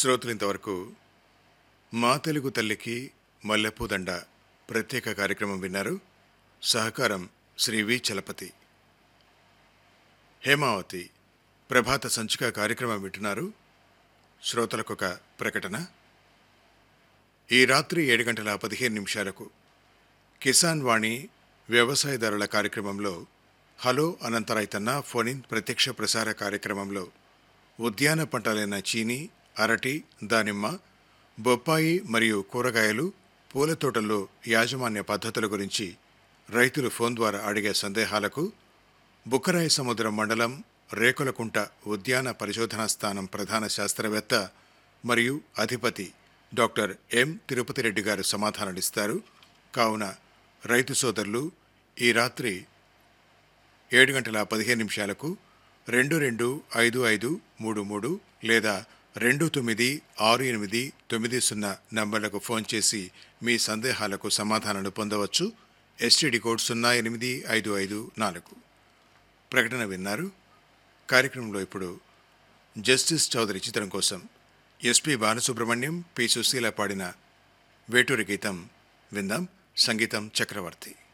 శ్రోతలు ఇంతవరకు మా తెలుగు తల్లికి మల్లెపూదండ ప్రత్యేక కార్యక్రమం విన్నారు సహకారం శ్రీ వి చలపతి హేమావతి ప్రభాత సంచిక కార్యక్రమం వింటున్నారు శ్రోతలకు ఒక ప్రకటన ఈ రాత్రి ఏడు గంటల పదిహేను నిమిషాలకు కిసాన్ వాణి వ్యవసాయదారుల కార్యక్రమంలో హలో అనంతరాయ్తన్న ఫోనిన్ ప్రత్యక్ష ప్రసార కార్యక్రమంలో ఉద్యాన పంటలైన చీని అరటి దానిమ్మ బొప్పాయి మరియు కూరగాయలు పూల తోటల్లో యాజమాన్య పద్ధతుల గురించి రైతులు ఫోన్ ద్వారా అడిగే సందేహాలకు బుక్కరాయ సముద్రం మండలం రేకులకుంట ఉద్యాన పరిశోధనా స్థానం ప్రధాన శాస్త్రవేత్త మరియు అధిపతి డాక్టర్ ఎం తిరుపతి రెడ్డి గారు సమాధానాలిస్తారు కావున రైతు సోదరులు ఈ రాత్రి ఏడు గంటల పదిహేను నిమిషాలకు రెండు రెండు ఐదు ఐదు మూడు మూడు లేదా రెండు తొమ్మిది ఆరు ఎనిమిది తొమ్మిది సున్నా నంబర్లకు ఫోన్ చేసి మీ సందేహాలకు సమాధానాలు పొందవచ్చు ఎస్టీడీ కోడ్ సున్నా ఎనిమిది ఐదు ఐదు నాలుగు ప్రకటన విన్నారు కార్యక్రమంలో ఇప్పుడు జస్టిస్ చౌదరి చిత్రం కోసం ఎస్పి బాలసుబ్రహ్మణ్యం పి సుశీల పాడిన వేటూరి గీతం విందాం సంగీతం చక్రవర్తి